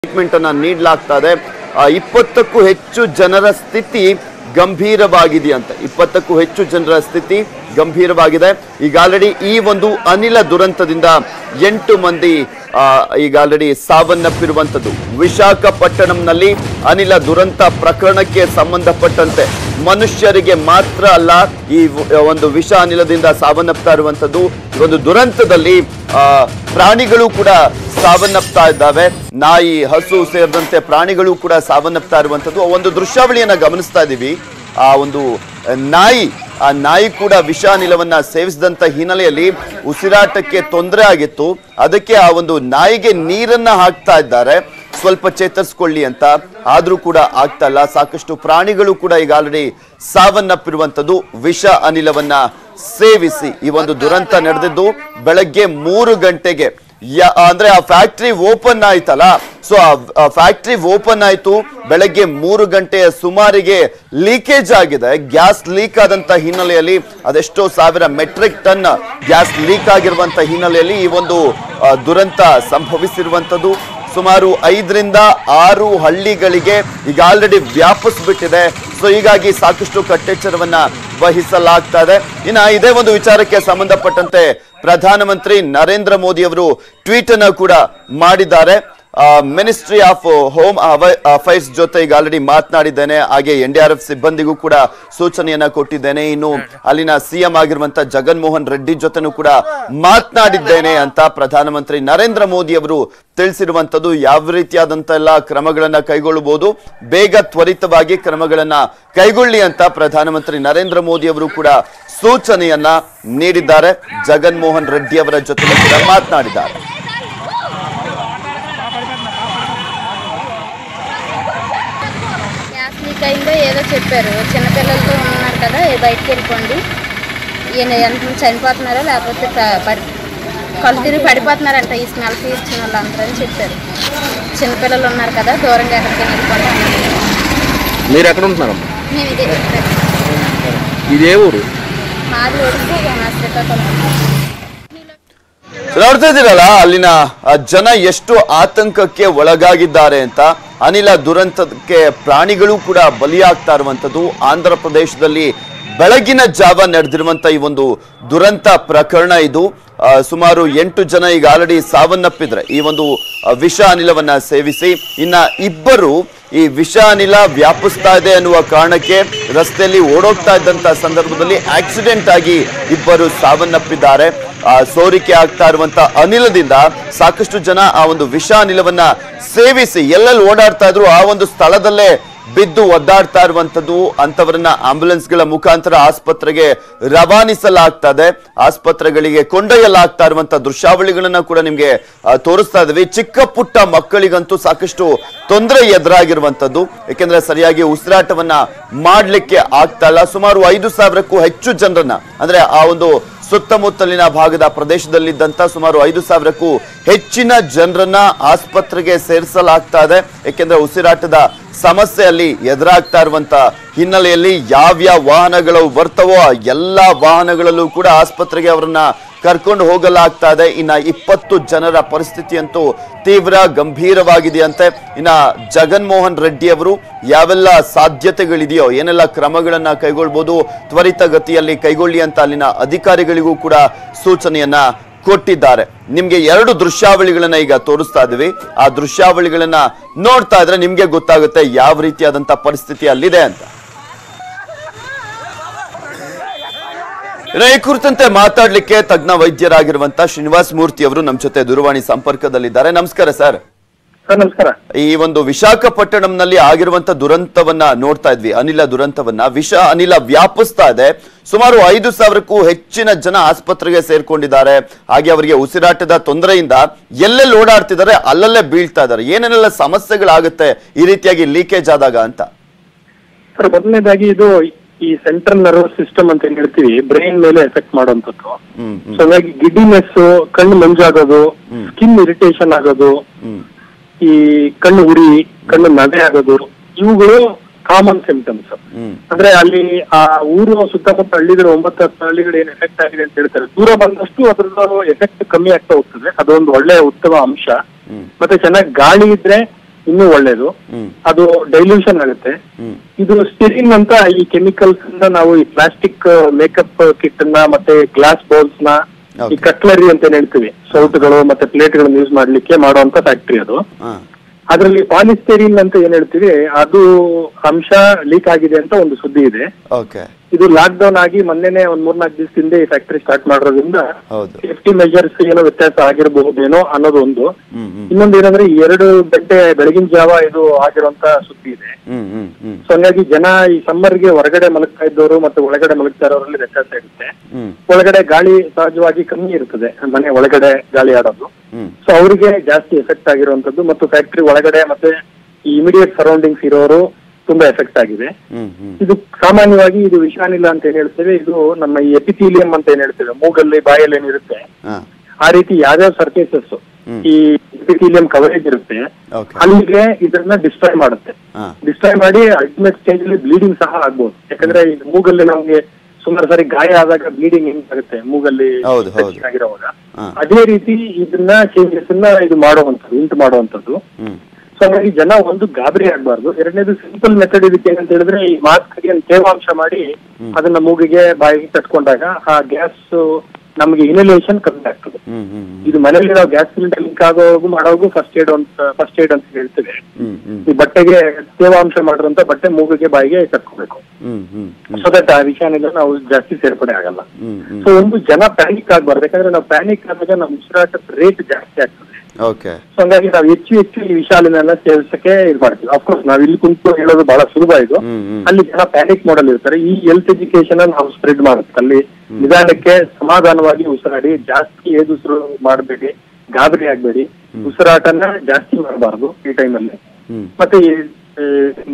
Treatment ಅನ್ನ ನೀಡಲಾಗ್ತಾ ಇದೆ ಆ, ಇಪ್ಪತ್ತಕ್ಕೂ ಹೆಚ್ಚು ಜನರ ಸ್ಥಿತಿ ಗಂಭೀರವಾಗಿದೆಯಂತೆ ಇಪ್ಪತ್ತಕ್ಕೂ ಹೆಚ್ಚು ಜನರ ಸ್ಥಿತಿ ಗಂಭೀರವಾಗಿದೆ ಈಗ ಆಲ್ರೆಡಿ ಈ ಒಂದು ಅನಿಲ ದುರಂತದಿಂದ ಎಂಟು ಮಂದಿ ಆ, ಈಗ ಆಲ್ರೆಡಿ ಸಾವನ್ನಪ್ಪಿರುವಂಥದ್ದು ವಿಶಾಖಪಟ್ಟಣಂನಲ್ಲಿ ಅನಿಲ ದುರಂತ ಪ್ರಕರಣಕ್ಕೆ ಸಂಬಂಧಪಟ್ಟಂತೆ ಮನುಷ್ಯರಿಗೆ ಮಾತ್ರ ಅಲ್ಲ ಈ ವ- ಒಂದು ವಿಷ ಅನಿಲದಿಂದ ಸಾವನ್ನಪ್ತಾ ಇರುವಂಥದ್ದು ಈ ಒಂದು ದುರಂತದಲ್ಲಿ ಆ, ಪ್ರಾಣಿಗಳು ಕೂಡ ಸಾವನ್ನಪ್ತಾ ಇದ್ದಾವೆ ನಾಯಿ ಹಸು ಸೇರಿದಂತೆ ಪ್ರಾಣಿಗಳು ಕೂಡ ಸಾವನ್ನಪ್ತಾ ಇರುವಂಥದ್ದು ಒಂದು ದೃಶ್ಯಾವಳಿಯನ್ನ ಗಮನಿಸ್ತಾ ಇದ್ದೀವಿ ಆ ಒಂದು ನಾಯಿ ಆ ನಾಯಿ ಕೂಡ ವಿಷ ಅನಿಲವನ್ನ ಸೇವಿಸಿದಂತ ಹಿನ್ನೆಲೆಯಲ್ಲಿ ಉಸಿರಾಟಕ್ಕೆ ತೊಂದರೆ ಆಗಿತ್ತು ಅದಕ್ಕೆ ಆ ಒಂದು ನಾಯಿಗೆ ನೀರನ್ನ ಹಾಕ್ತಾ ಇದ್ದಾರೆ ಸ್ವಲ್ಪ ಚೇತರಿಸ್ಕೊಳ್ಳಿ ಅಂತ ಆದ್ರೂ ಕೂಡ ಆಗ್ತಾ ಇಲ್ಲ ಸಾಕಷ್ಟು ಪ್ರಾಣಿಗಳು ಕೂಡ ಈಗ ಆಲ್ರೆಡಿ ಸಾವನ್ನಪ್ಪಿರುವಂತದ್ದು ವಿಷ ಅನಿಲವನ್ನ ಸೇವಿಸಿ ಈ ಒಂದು ದುರಂತ ನಡೆದಿದ್ದು ಬೆಳಗ್ಗೆ ಮೂರು ಗಂಟೆಗೆ ಯ- ಅಂದ್ರೆ ಆ ಫ್ಯಾಕ್ಟ್ರಿ ಓಪನ್ ಆಯ್ತಲ್ಲ ಸೊ ಆ ಫ್ಯಾಕ್ಟ್ರಿ ಓಪನ್ ಆಯ್ತು ಬೆಳಗ್ಗೆ ಮೂರು ಗಂಟೆಯ ಸುಮಾರಿಗೆ ಲೀಕೇಜ್ ಆಗಿದೆ ಗ್ಯಾಸ್ ಲೀಕ್ ಆದಂತ ಹಿನ್ನೆಲೆಯಲ್ಲಿ ಅದೆಷ್ಟೋ ಸಾವಿರ ಮೆಟ್ರಿಕ್ ಟನ್ ಗ್ಯಾಸ್ ಲೀಕ್ ಆಗಿರುವಂತ ಹಿನ್ನೆಲೆಯಲ್ಲಿ ಈ ಒಂದು ಆ, ದುರಂತ ಸಂಭವಿಸಿರುವಂತದ್ದು ಸುಮಾರು ಐದರಿಂದ ಆರು ಹಳ್ಳಿಗಳಿಗೆ ಈಗ ಆಲ್ರೆಡಿ ವ್ಯಾಪಿಸ್ಬಿಟ್ಟಿದೆ ಸೊ ಹೀಗಾಗಿ ಸಾಕಷ್ಟು ಕಟ್ಟೆಚ್ಚರವನ್ನ ವಹಿಸಲಾಗ್ತಾ ಇದೆ ಇನ್ನ ಇದೇ ಒಂದು ವಿಚಾರಕ್ಕೆ ಸಂಬಂಧಪಟ್ಟಂತೆ ಪ್ರಧಾನಮಂತ್ರಿ ನರೇಂದ್ರ ಮೋದಿ ಅವರು ಟ್ವೀಟ್ ಅನ್ನ ಕೂಡ ಮಾಡಿದ್ದಾರೆ ಮಿನಿಸ್ಟ್ರಿ ಆಫ್ ಹೋಮ್ ಅಫೈರ್ಸ್ ಜೊತೆ ಈಗ ಆಲ್ರೆಡಿ ಮಾತನಾಡಿದ್ದೇನೆ ಹಾಗೆ ಎನ್ ಡಿ ಆರ್ ಎಫ್ ಸಿಬ್ಬಂದಿಗೂ ಕೂಡ ಸೂಚನೆಯನ್ನ ಕೊಟ್ಟಿದ್ದೇನೆ ಇನ್ನು ಅಲ್ಲಿನ ಸಿಎಂ ಆಗಿರುವಂತ ಜಗನ್ಮೋಹನ್ ರೆಡ್ಡಿ ಜೊತೆನೂ ಕೂಡ ಮಾತನಾಡಿದ್ದೇನೆ ಅಂತ ಪ್ರಧಾನಮಂತ್ರಿ ನರೇಂದ್ರ ಮೋದಿ ಅವರು ತಿಳಿಸಿರುವಂತದ್ದು ಯಾವ ರೀತಿಯಾದಂತ ಎಲ್ಲ ಕ್ರಮಗಳನ್ನ ಕೈಗೊಳ್ಳಬಹುದು ಬೇಗ ತ್ವರಿತವಾಗಿ ಕ್ರಮಗಳನ್ನ ಕೈಗೊಳ್ಳಿ ಅಂತ ಪ್ರಧಾನಮಂತ್ರಿ ನರೇಂದ್ರ ಮೋದಿ ಅವರು ಕೂಡ ಸೂಚನೆಯನ್ನ ನೀಡಿದ್ದಾರೆ ಜಗನ್ಮೋಹನ್ ರೆಡ್ಡಿ ಅವರ ಜೊತೆ ಕೂಡ ಮಾತನಾಡಿದ್ದಾರೆ గ్యాస్ లీక్ అయిందో ఏదో చెప్పారు చిన్నపిల్లలతో ఉన్నారు కదా ఏ బయటికి వెళ్ళిపోండి ఈయన ఎంత చనిపోతున్నారో లేకపోతే ప- పడి కళ్ళు తిరిగి పడిపోతున్నారంట ఈ స్మెల్కి ఇచ్చిన వాళ్ళందరూ అని చెప్పారు చిన్నపిల్లలు ఉన్నారు కదా దూరంగా ఎక్కడికి వెళ్ళిపోండి అన్నారు. మీరు ఎక్కడ ఉంటున్నారమ్మా మేము ఇదే చెప్పారు ఇదే ఊరు మాది ఒడిసి మా శ్రీకాకుళం ನೋಡ್ತಾ ಇದ್ದೀರಲ್ಲ ಅಲ್ಲಿನ ಆ, ಜನ ಎಷ್ಟು ಆತಂಕಕ್ಕೆ ಒಳಗಾಗಿದ್ದಾರೆ ಅಂತ ಅನಿಲ ದುರಂತಕ್ಕೆ ಪ್ರಾಣಿಗಳು ಕೂಡ ಬಲಿಯಾಗ್ತಾ ಇರುವಂತದ್ದು ಆಂಧ್ರ ಪ್ರದೇಶದಲ್ಲಿ ಬೆಳಗಿನ ಜಾವ ನಡೆದಿರುವಂತ ಈ ಒಂದು ದುರಂತ ಪ್ರಕರಣ ಇದು ಆ, ಸುಮಾರು ಎಂಟು ಜನ ಈಗ ಆಲ್ರೆಡಿ ಸಾವನ್ನಪ್ಪಿದ್ರೆ ಈ ಒಂದು ಆ, ವಿಷ ಅನಿಲವನ್ನ ಸೇವಿಸಿ ಇನ್ನ ಇಬ್ಬರು ಈ ವಿಷ ಅನಿಲ ವ್ಯಾಪಿಸ್ತಾ ಇದೆ ಅನ್ನುವ ಕಾರಣಕ್ಕೆ ರಸ್ತೆಯಲ್ಲಿ ಓಡೋಗ್ತಾ ಇದ್ದಂತ ಸಂದರ್ಭದಲ್ಲಿ ಆಕ್ಸಿಡೆಂಟ್ ಆಗಿ ಇಬ್ಬರು ಸಾವನ್ನಪ್ಪಿದ್ದಾರೆ ಆ, ಸೋರಿಕೆ ಆಗ್ತಾ ಇರುವಂತ ಅನಿಲದಿಂದ ಸಾಕಷ್ಟು ಜನ ಆ ಒಂದು ವಿಷ ಅನಿಲವನ್ನ ಸೇವಿಸಿ ಎಲ್ಲೆಲ್ಲಿ ಓಡಾಡ್ತಾ ಇದ್ರು ಆ ಒಂದು ಸ್ಥಳದಲ್ಲೇ ಬಿದ್ದು ಒದ್ದಾಡ್ತಾ ಇರುವಂತದ್ದು ಅಂತವರನ್ನ ಆಂಬ್ಯುಲೆನ್ಸ್ಗಳ ಮುಖಾಂತರ ಆಸ್ಪತ್ರೆಗೆ ರವಾನಿಸಲಾಗ್ತದೆ ಆಸ್ಪತ್ರೆಗಳಿಗೆ ಕೊಂಡೊಯ್ಯಲಾಗ್ತಾ ಇರುವಂತ ದೃಶ್ಯಾವಳಿಗಳನ್ನ ಕೂಡ ನಿಮ್ಗೆ ಆ, ತೋರಿಸ್ತಾ ಇದ್ವಿ ಚಿಕ್ಕ ಪುಟ್ಟ ಮಕ್ಕಳಿಗಂತೂ ಸಾಕಷ್ಟು ತೊಂದರೆ ಎದುರಾಗಿರುವಂತದ್ದು ಯಾಕೆಂದ್ರೆ ಸರಿಯಾಗಿ ಉಸಿರಾಟವನ್ನ ಮಾಡ್ಲಿಕ್ಕೆ ಆಗ್ತಾ ಇಲ್ಲ ಸುಮಾರು ಐದು ಸಾವಿರಕ್ಕೂ ಹೆಚ್ಚು ಜನರನ್ನ ಅಂದ್ರೆ ಆ ಒಂದು ಸುತ್ತಮುತ್ತಲಿನ ಭಾಗದ ಪ್ರದೇಶದಲ್ಲಿದ್ದಂತ ಸುಮಾರು ಐದು ಸಾವಿರಕ್ಕೂ ಹೆಚ್ಚಿನ ಜನರನ್ನ ಆಸ್ಪತ್ರೆಗೆ ಸೇರಿಸಲಾಗ್ತಾ ಇದೆ ಯಾಕೆಂದ್ರೆ ಉಸಿರಾಟದ ಸಮಸ್ಯೆ ಅಲ್ಲಿ ಎದುರಾಗ್ತಾ ಇರುವಂತ ಹಿನ್ನೆಲೆಯಲ್ಲಿ ಯಾವ್ಯಾವ ವಾಹನಗಳು ಬರ್ತವೋ ಆ ಎಲ್ಲಾ ವಾಹನಗಳಲ್ಲೂ ಕೂಡ ಆಸ್ಪತ್ರೆಗೆ ಅವರನ್ನ ಕರ್ಕೊಂಡು ಹೋಗಲಾಗ್ತಾ ಇದೆ ಇನ್ನ ಇಪ್ಪತ್ತು ಜನರ ಪರಿಸ್ಥಿತಿ ಅಂತೂ ತೀವ್ರ ಗಂಭೀರವಾಗಿದೆಯಂತೆ ಇನ್ನ ಜಗನ್ಮೋಹನ್ ರೆಡ್ಡಿ ಅವರು ಯಾವೆಲ್ಲ ಸಾಧ್ಯತೆಗಳಿದೆಯೋ ಏನೆಲ್ಲ ಕ್ರಮಗಳನ್ನ ಕೈಗೊಳ್ಬೋದು ತ್ವರಿತ ಗತಿಯಲ್ಲಿ ಕೈಗೊಳ್ಳಿ ಅಂತ ಅಲ್ಲಿನ ಅಧಿಕಾರಿಗಳಿಗೂ ಕೂಡ ಸೂಚನೆಯನ್ನ ಕೊಟ್ಟಿದ್ದಾರೆ ನಿಮ್ಗೆ ಎರಡು ದೃಶ್ಯಾವಳಿಗಳನ್ನ ಈಗ ತೋರಿಸ್ತಾ ಇದೀವಿ ಆ ದೃಶ್ಯಾವಳಿಗಳನ್ನ ನೋಡ್ತಾ ಇದ್ರೆ ನಿಮ್ಗೆ ಗೊತ್ತಾಗುತ್ತೆ ಯಾವ ರೀತಿಯಾದಂತ ಪರಿಸ್ಥಿತಿ ಅಲ್ಲಿದೆ ಅಂತ ಇನ್ನು ಈ ಕುರಿತಂತೆ ಮಾತಾಡ್ಲಿಕ್ಕೆ ತಜ್ಞ ವೈದ್ಯರಾಗಿರುವಂತ ಶ್ರೀನಿವಾಸ್ ಮೂರ್ತಿ ಅವರು ನಮ್ಮ ಜೊತೆ ದೂರವಾಣಿ ಸಂಪರ್ಕದಲ್ಲಿದ್ದಾರೆ ನಮಸ್ಕಾರ ಸರ್ ಸರ್ ನಮಸ್ಕಾರ ಈ ಒಂದು ವಿಶಾಖಪಟ್ಟಣಂನಲ್ಲಿ ಆಗಿರುವಂತ ದುರಂತವನ್ನ ನೋಡ್ತಾ ಇದ್ವಿ ಅನಿಲ ದುರಂತವನ್ನ ವಿಷ ಅನಿಲ ವ್ಯಾಪಿಸ್ತಾ ಇದೆ ಸುಮಾರು ಐದು ಸಾವಿರಕ್ಕೂ ಹೆಚ್ಚಿನ ಜನ ಆಸ್ಪತ್ರೆಗೆ ಸೇರ್ಕೊಂಡಿದ್ದಾರೆ ಹಾಗೆ ಅವರಿಗೆ ಉಸಿರಾಟದ ತೊಂದರೆಯಿಂದ ಎಲ್ಲೆಲ್ಲಿ ಓಡಾಡ್ತಿದ್ದಾರೆ ಅಲ್ಲಲ್ಲೇ ಬೀಳ್ತಾ ಇದ್ದಾರೆ ಏನೇನೆಲ್ಲ ಸಮಸ್ಯೆಗಳಾಗುತ್ತೆ ಈ ರೀತಿಯಾಗಿ ಲೀಕೇಜ್ ಆದಾಗ ಅಂತ ಸರ್ ಮೊದಲನೇದಾಗಿ ಇದು ಈ ಸೆಂಟ್ರಲ್ ನರ್ವಸ್ ಸಿಸ್ಟಮ್ ಅಂತ ಏನ್ ಹೇಳ್ತೀವಿ ಬ್ರೈನ್ ಮೇಲೆ ಎಫೆಕ್ಟ್ ಮಾಡುವಂತದ್ದು ಹ್ಮ್ ಹ್ಮ್ ಸೊ ಹಾಗಾಗಿ ಗಿಡ್ಡಿನೆಸ್ ಕಣ್ಣು ಮಂಜಾಗೋದು ಹ್ಮ್. ಸ್ಕಿನ್ ಇರಿಟೇಷನ್ ಆಗೋದು ಹ್ಮ್ ಈ ಕಣ್ಣು ಉರಿ ಕಣ್ಣು ನದೆ ಆಗೋದು ಇವುಗಳು ಕಾಮನ್ ಸಿಂಪ್ಟಮ್ಸ್ ಹ್ಮ್ ಅಂದ್ರೆ ಅಲ್ಲಿ ಆ ಊರು ಸುತ್ತಮುತ್ತ ಹಳ್ಳಿಗಳು ಒಂಬತ್ತು ಹತ್ತು ಹಳ್ಳಿಗಳು ಏನ್ ಎಫೆಕ್ಟ್ ಆಗಿದೆ ಅಂತ ಹೇಳ್ತಾರೆ ದೂರ ಬಂದಷ್ಟು ಅದ್ರದ್ದು ಎಫೆಕ್ಟ್ ಕಮ್ಮಿ ಆಗ್ತಾ ಹೋಗ್ತದೆ ಅದೊಂದು ಒಳ್ಳೆಯ ಉತ್ತಮ ಅಂಶ ಹ್ಮ್ ಮತ್ತೆ ಚೆನ್ನಾಗಿ ಗಾಳಿ ಇದ್ರೆ ಇನ್ನೂ ಒಳ್ಳೇದು ಹ್ಮ್ ಅದು ಡೈಲ್ಯೂಷನ್ ಆಗುತ್ತೆ ಹ್ಮ್ ಇದು ಸ್ಟಿರಿನ್ ಅಂತ ಈ ಕೆಮಿಕಲ್ಸ್ ಇಂದ ನಾವು ಈ ಪ್ಲಾಸ್ಟಿಕ್ ಮೇಕಪ್ ಕಿಟ್ ನ ಮತ್ತೆ ಗ್ಲಾಸ್ ಬೌಲ್ಸ್ ನ ಈ Okay. ಕಟ್ಲರಿ ಅಂತ ಏನ್ ಹೇಳ್ತೀವಿ ಸೌಟ್ಗಳು ಮತ್ತೆ ಪ್ಲೇಟ್ಗಳನ್ನ ಯೂಸ್ ಮಾಡ್ಲಿಕ್ಕೆ ಮಾಡುವಂತ ಫ್ಯಾಕ್ಟ್ರಿ ಅದು ಹಾ ಅದರಲ್ಲಿ ಪಾಲಿಸ್ಟೆರಿನ್ ಅಂತ ಏನ್ ಹೇಳ್ತೀವಿ ಅದು ಅಂಶ ಲೀಕ್ ಆಗಿದೆ ಅಂತ ಒಂದು ಸುದ್ದಿ ಇದೆ ಓಕೆ ಇದು ಲಾಕ್ ಡೌನ್ ಆಗಿ ಮೊನ್ನೆನೆ ಒಂದ್ ಮೂರ್ನಾಲ್ಕು ದಿವಸದಿಂದ ಈ ಫ್ಯಾಕ್ಟರಿ ಸ್ಟಾರ್ಟ್ ಮಾಡೋದ್ರಿಂದ ಹೌದು ಸೇಫ್ಟಿ ಮೆಜರ್ಸ್ ಏನೋ ವ್ಯತ್ಯಾಸ ಆಗಿರಬಹುದೇನೋ ಅನ್ನೋದು ಒಂದು ಹ್ಮ್ ಹ್ಮ್ ಇನ್ನೊಂದು ಏನಂದ್ರೆ ಈ ಎರಡು ಗಂಟೆ ಬೆಳಗಿನ ಜಾವ ಇದು ಆಗಿರುವಂತ ಸುದ್ದಿ ಇದೆ ಹ್ಮ್ ಹ್ಮ್ ಹ್ಮ್ ಸೊ ಹಂಗಾಗಿ ಜನ ಈ ಸಮ್ಮರ್ಗೆ ಹೊರಗಡೆ ಮಲಗ್ತಾ ಇದ್ದವರು ಮತ್ತೆ ಒಳಗಡೆ ಮಲಗ್ತಾ ಇರೋರಲ್ಲಿ ವ್ಯತ್ಯಾಸ ಇರುತ್ತೆ ಹ್ಮ್ ಒಳಗಡೆ ಗಾಳಿ ಸಹಜವಾಗಿ ಕಮ್ಮಿ ಇರ್ತದೆ ಮನೆ ಒಳಗಡೆ ಗಾಳಿ ಆಡೋದು ಹ್ಮ್ ಸೊ ಅವರಿಗೆ ಜಾಸ್ತಿ ಎಫೆಕ್ಟ್ ಆಗಿರುವಂತದ್ದು ಮತ್ತು ಫ್ಯಾಕ್ಟರಿ ಒಳಗಡೆ ಮತ್ತೆ ಈ ಇಮಿಡಿಯೇಟ್ ಸರೌಂಡಿಂಗ್ಸ್ ಇರೋರು ತುಂಬಾ ಎಫೆಕ್ಟ್ ಆಗಿದೆ ಹ್ಮ್ ಹ್ಮ್ ಇದು ಸಾಮಾನ್ಯವಾಗಿ ಇದು ವಿಷಾನಿಲ ಅಂತ ಏನ್ ಹೇಳ್ತೇವೆ ಇದು ನಮ್ಮ ಈ ಎಪಿಥೀಲಿಯಂ ಅಂತ ಏನ್ ಹೇಳ್ತೇವೆ ಮೂಗಲ್ಲಿ ಬಾಯಲ್ಲಿ ಏನಿರುತ್ತೆ ಹಾ ಆ ರೀತಿ ಯಾವ್ಯಾವ ಸರ್ಫೇಸಸ್ ಹ್ಮ್. ಈ ಎಪಿಥೀಲಿಯಂ ಕವರೇಜ್ ಇರುತ್ತೆ ಓಕೆ ಅಲ್ಲಿಗೆ ಇದನ್ನ ಡಿಸ್ಟ್ರಾಯ್ ಮಾಡುತ್ತೆ ಹಾ ಡಿಸ್ಟ್ರಾಯ್ ಮಾಡಿ ಅಲ್ಟಿಮೇಟ್ ಸ್ಟೇಜ್ ಅಲ್ಲಿ ಬ್ಲೀಡಿಂಗ್ ಸಹ ಆಗ್ಬೋದು ಯಾಕಂದ್ರೆ ಈ ಮೂಗಲ್ಲಿ ನಮ್ಗೆ ಸುಮಾರು ಸಾರಿ ಗಾಯ ಆದಾಗ ಬ್ಲೀಡಿಂಗ್ ಹೆಂಗಾಗುತ್ತೆ ಮೂಗಲ್ಲಿ ಹೌದು, ಹೌದು. touch ಆಗಿರೋವಾಗ ಹಾ. ಅದೇ ರೀತಿ ಇದನ್ನ ಚೇಂಜಸ್ ಅನ್ನ ಇದು ಮಾಡುವಂಥದ್ದು ಉಂಟು ಮಾಡುವಂಥದ್ದು ಹ್ಮ್ ಸೊ ಹಾಗಾಗಿ ಜನ ಒಂದು ಗಾಬರಿ ಆಗ್ಬಾರ್ದು ಎರಡನೇದು ಸಿಂಪಲ್ ಮೆಥಡ್ ಇದಕ್ಕೆ ಏನಂತ ಹೇಳಿದ್ರೆ ಈ ಮಾಸ್ಕ್ ತೇವಾಂಶ ಮಾಡಿ ಅದನ್ನ ಮೂಗಿಗೆ ಬಾಯಿಗೆ ಕಟ್ಕೊಂಡಾಗ ಆ ಗ್ಯಾಸ್ ನಮಗೆ ಇನಲೇಷನ್ ಕಮ್ಮಿ ಆಗ್ತದೆ ಹ್ಮ್ ಹ್ಮ್ ಇದು ಮನೆಯಲ್ಲಿ ನಾವು ಗ್ಯಾಸ್ ಸಿಲಿಂಡರ್ ಲಿಂಕ್ ಆಗೋಗೂ ಮಾಡೋಗೂ ಫಸ್ಟ್ ಏಡ್ ಅಂತ ಫಸ್ಟ್ ಏಡ್ ಅಂತ ಹೇಳ್ತೇವೆ ಹ್ಮ್ ಹ್ಮ್ ಈ ಬಟ್ಟೆಗೆ ತೇವಾಂಶ ಮಾಡಿರುವಂತ ಬಟ್ಟೆ ಮೂಗಿಗೆ ಬಾಯಿಗೆ ಕಟ್ಕೋಬೇಕು ಹ್ಮ್ ಹ್ಮ್ ಹ್ಮ್ ಸೊ ದಟ್ ಆ ವಿಷಯನೆಲ್ಲ ನಾವು ಜಾಸ್ತಿ ಸೇರ್ಪಡೆ ಆಗಲ್ಲ ಹ್ಮ್ ಹ್ಮ್ ಸೊ ಒಂದು ಜನ ಪ್ಯಾನಿಕ್ ಆಗ್ಬಾರ್ದು ಯಾಕಂದ್ರೆ ನಾವು ಪ್ಯಾನಿಕ್ ಆದಾಗ ನಮ್ಮ ಉಸಿರಾಟದ ರೇಟ್ ಜಾಸ್ತಿ ಆಗ್ತದೆ ಓಕೆ ಸೊ ಹಂಗಾಗಿ ನಾವು ಹೆಚ್ಚು ಹೆಚ್ಚು ಈ ವಿಷಾಲಿನೆಲ್ಲ ಸೇವಿಸಕ್ಕೆ ಇದು ಮಾಡ್ತೀವಿ ಅಫ್ಕೋರ್ಸ್ ನಾವು ಇಲ್ಲಿ ಕುಂತು ಹೇಳೋದು ಬಹಳ ಸುಲಭ ಇದು ಹ್ಮ್ ಹ್ಮ್ ಅಲ್ಲಿ ಜನ ಪ್ಯಾನಿಕ್ ಮಾಡಲ್ ಇರ್ತಾರೆ ಈ ಹೆಲ್ತ್ ಎಜುಕೇಶನ್ ನಾವು ಸ್ಪ್ರೆಡ್ ಮಾಡುತ್ತೆ ಅಲ್ಲಿ ನಿಧಾನಕ್ಕೆ ಸಮಾಧಾನವಾಗಿ ಉಸಿರಾಡಿ ಜಾಸ್ತಿ ಏದುಸಿರು ಮಾಡಬೇಡಿ ಗಾಬರಿ ಆಗ್ಬೇಡಿ ಉಸಿರಾಟನ ಜಾಸ್ತಿ ಮಾಡಬಾರ್ದು ಈ ಟೈಮಲ್ಲಿ ಹ್ಮ್ ಮತ್ತೆ ಈ ಈ,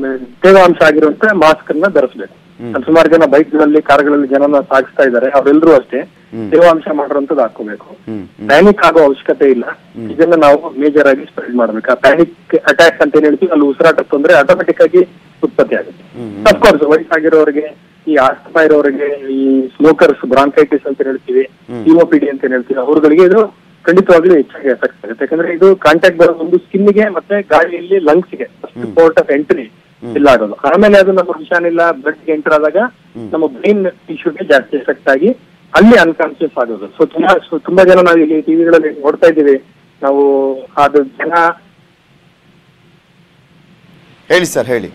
ತೇವಾಂಶ ಆಗಿರುವಂತ ಮಾಸ್ಕ್ ಅನ್ನ ಧರಿಸ್ಬೇಕು ಹ್ಮ್. ಸುಮಾರು ಜನ ಬೈಕ್ಗಳಲ್ಲಿ ಕಾರ್ಗಳಲ್ಲಿ ಜನನ ಸಾಗಿಸ್ತಾ ಇದ್ದಾರೆ ಅವರೆಲ್ಲರೂ ಅಷ್ಟೇ ಹ್ಮ್. ತೇವಾಂಶ ಮಾಡಿರುವಂತದ್ದು ಹಾಕೋಬೇಕು ಹ್ಮ್ ಹ್ಮ್ ಪ್ಯಾನಿಕ್ ಆಗೋ ಅವಶ್ಯಕತೆ ಇಲ್ಲ ಇದನ್ನ ನಾವು ಮೇಜರ್ ಆಗಿ ಸ್ಪ್ರೆಡ್ ಮಾಡ್ಬೇಕು ಆ ಪ್ಯಾನಿಕ್ ಅಟ್ಯಾಕ್ ಅಂತ ಏನ್ ಹೇಳ್ತೀವಿ ಅಲ್ಲಿ ಉಸಿರಾಟ ತೊಂದ್ರೆ ಆಟೋಮೆಟಿಕ್ ಆಗಿ ಉತ್ಪತ್ತಿ ಆಗುತ್ತೆ ಹ್ಮ್. ಅಫ್ಕೋರ್ಸ್ ವಯಸ್ಸಾಗಿರೋರಿಗೆ ಈ ಆಸ್ತಮಾ ಇರೋರಿಗೆ ಈ ಸ್ಮೋಕರ್ಸ್ ಬ್ರಾಂಕೈಟಿಸ್ ಅಂತ ಏನ್ ಹೇಳ್ತೀವಿ ಹ್ಮ್. ಸಿಒಪಿಡಿ ಅಂತ ಏನ್ ಹೇಳ್ತೀವಿ ಅವ್ರಗಳಿಗೆ ಇದು ಖಂಡಿತವಾಗ್ಲೂ ಹೆಚ್ಚಾಗಿ ಎಫೆಕ್ಟ್ ಆಗುತ್ತೆ ಯಾಕಂದ್ರೆ ಇದು ಕಾಂಟ್ಯಾಕ್ಟ್ ಬರೋದು ಒಂದು ಸ್ಕಿನ್ಗೆ ಮತ್ತೆ ಗಾಳಿಯಲ್ಲಿ lungs ಗೆ ಫಸ್ಟ್ ಪೋರ್ಟ್ ಆಫ್ ಎಂಟ್ರಿ ಇಲ್ಲ ಆಗೋದು ಆಮೇಲೆ ಅದು ನಮ್ಮ ವಿಷಾನಿಲ್ಲ ಬ್ಲಡ್ ಗೆ ಎಂಟರ್ ಆದಾಗ ನಮ್ಮ ಬ್ರೈನ್ ಟಿಶ್ಯೂಗೆ ಜಾಸ್ತಿ ಎಫೆಕ್ಟ್ ಆಗಿ ಅಲ್ಲಿ ಅನ್ಕಾನ್ಶಿಯಸ್ ಆಗೋದು ಸೊ ತುಂಬಾ so ತುಂಬಾ ಜನ ನಾವು ಇಲ್ಲಿ ಟಿವಿಗಳಲ್ಲಿ ನೋಡ್ತಾ ಇದ್ದೀವಿ ನಾವು ಅದು ಜನ ಹೇಳಿ ಸರ್ ಹೇಳಿ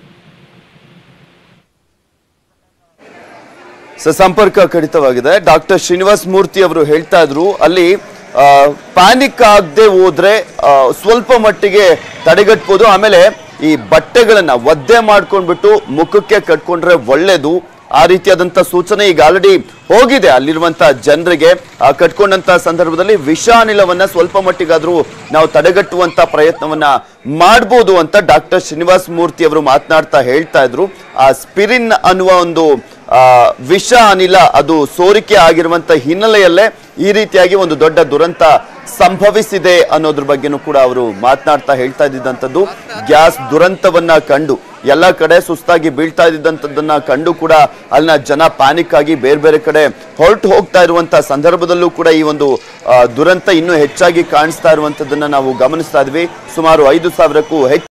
ಸರ್ ಸಂಪರ್ಕ ಕಡಿತವಾಗಿದೆ ಡಾಕ್ಟರ್ ಶ್ರೀನಿವಾಸ್ ಮೂರ್ತಿ ಅವರು ಹೇಳ್ತಾ ಇದ್ರು ಅಲ್ಲಿ ಪ್ಯಾನಿಕ್ ಆಗದೆ ಹೋದ್ರೆ ಆ, ಸ್ವಲ್ಪ ಮಟ್ಟಿಗೆ ತಡೆಗಟ್ಬೋದು ಆಮೇಲೆ ಈ ಬಟ್ಟೆಗಳನ್ನ ಒದ್ದೆ ಮಾಡ್ಕೊಂಡ್ಬಿಟ್ಟು ಮುಖಕ್ಕೆ ಕಟ್ಕೊಂಡ್ರೆ ಒಳ್ಳೇದು ಆ ರೀತಿಯಾದಂತ ಸೂಚನೆ ಈಗ ಆಲ್ರೆಡಿ ಹೋಗಿದೆ ಅಲ್ಲಿರುವಂತ ಜನರಿಗೆ ಆ ಕಟ್ಕೊಂಡಂತ ಸಂದರ್ಭದಲ್ಲಿ ವಿಷಾನಿಲವನ್ನ ಸ್ವಲ್ಪ ಮಟ್ಟಿಗಾದ್ರೂ ನಾವು ತಡೆಗಟ್ಟುವಂತ ಪ್ರಯತ್ನವನ್ನ ಮಾಡ್ಬೋದು ಅಂತ ಡಾಕ್ಟರ್ ಶ್ರೀನಿವಾಸ್ ಮೂರ್ತಿ ಅವರು ಮಾತನಾಡ್ತಾ ಹೇಳ್ತಾ ಇದ್ರು ಆ ಸ್ಪಿರಿನ್ ಅನ್ನುವ ಒಂದು ಆ, ವಿಷ ಅನಿಲ ಅದು ಸೋರಿಕೆ ಆಗಿರುವಂತ ಹಿನ್ನೆಲೆಯಲ್ಲೇ ಈ ರೀತಿಯಾಗಿ ಒಂದು ದೊಡ್ಡ ದುರಂತ ಸಂಭವಿಸಿದೆ ಅನ್ನೋದ್ರ ಬಗ್ಗೆನೂ ಕೂಡ ಅವರು ಮಾತನಾಡ್ತಾ ಹೇಳ್ತಾ ಇದ್ದಿದ್ದಂಥದ್ದು ಗ್ಯಾಸ್ ದುರಂತವನ್ನ ಕಂಡು ಎಲ್ಲ ಕಡೆ ಸುಸ್ತಾಗಿ ಬೀಳ್ತಾ ಇದ್ದಿದ್ದಂಥದ್ದನ್ನ ಕಂಡು ಕೂಡ ಅಲ್ಲಿನ ಜನ ಪ್ಯಾನಿಕ್ ಆಗಿ ಬೇರೆ ಬೇರೆ ಕಡೆ ಹೊರಟು ಹೋಗ್ತಾ ಇರುವಂತ ಸಂದರ್ಭದಲ್ಲೂ ಕೂಡ ಈ ಒಂದು ಆ, ದುರಂತ ಇನ್ನೂ ಹೆಚ್ಚಾಗಿ ಕಾಣಿಸ್ತಾ ಇರುವಂತದ್ದನ್ನ ನಾವು ಗಮನಿಸ್ತಾ ಇದ್ವಿ ಸುಮಾರು ಐದು ಸಾವಿರಕ್ಕೂ ಹೆಚ್ಚು